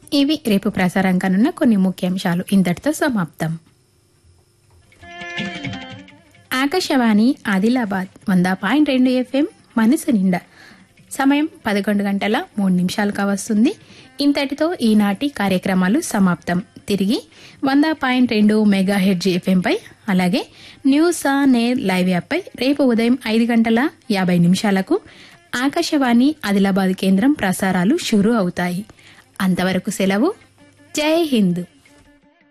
ఇవి రేపు ప్రసారం కానున్న కొన్ని ముఖ్యాంశాలు ఇంతటితో సమాప్తం ఆకాశవాణి ఆదిలాబాద్ వంద పాయింట్ రెండు ఎఫ్ఎం మనసు నిండా సమయం పదకొండు గంటల మూడు నిమిషాలు కావస్తుంది ఇంతటితో ఈనాటి కార్యక్రమాలు సమాప్తం తిరిగి వంద పాయింట్ రెండు మెగా హెడ్జ్ ఎఫ్ఎంపై అలాగే న్యూస్ ఆన్ ఎయిర్ లైవ్ యాప్పై రేపు ఉదయం ఐదు గంటల యాభై నిమిషాలకు ఆకాశవాణి ఆదిలాబాద్ కేంద్రం ప్రసారాలు షురూ అవుతాయి అంతవరకు సెలవు జై హింద్